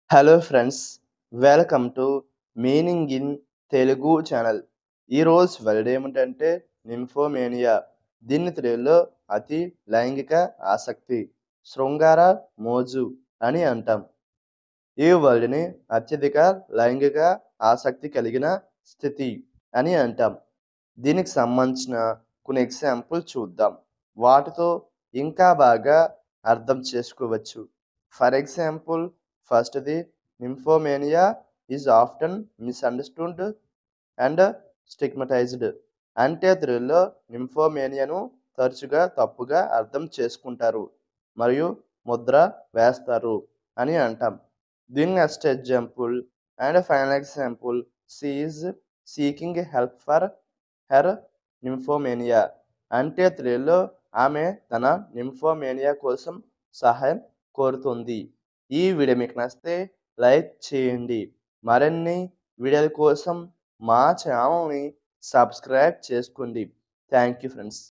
hello friends welcome to meaning in Telugu channel ఈరోజు word ఏమిటంటే nymphomania దీన్ని తెలుగులో అతి లైంగిక ఆసక్తి శృంగార మోజు అని అంటాం ఈ వర్డ్ని అత్యధిక లైంగిక ఆసక్తి కలిగిన స్థితి అని అంటాం దీనికి సంబంధించిన కొన్ని ఎగ్జాంపుల్ చూద్దాం వాటితో ఇంకా బాగా అర్థం చేసుకోవచ్చు ఫర్ ఎగ్జాంపుల్ ఫస్ట్ది nymphomania is often misunderstood and stigmatized అంటే తెలుగులో నింఫోమేనియాను తరచుగా తప్పుగా అర్థం చేసుకుంటారు మరియు ముద్ర వేస్తారు అని అంటాం దీని next example and final example she is seeking help for her nymphomania అంటే తెలుగులో ఆమె తన నింఫోమేనియా కోసం సహాయం కోరుతుంది ఈ వీడియో మీకు నచ్చితే లైక్ చేయండి మరిన్ని వీడియోల కోసం మా ఛానల్ని సబ్స్క్రైబ్ చేసుకోండి థ్యాంక్ యూ ఫ్రెండ్స్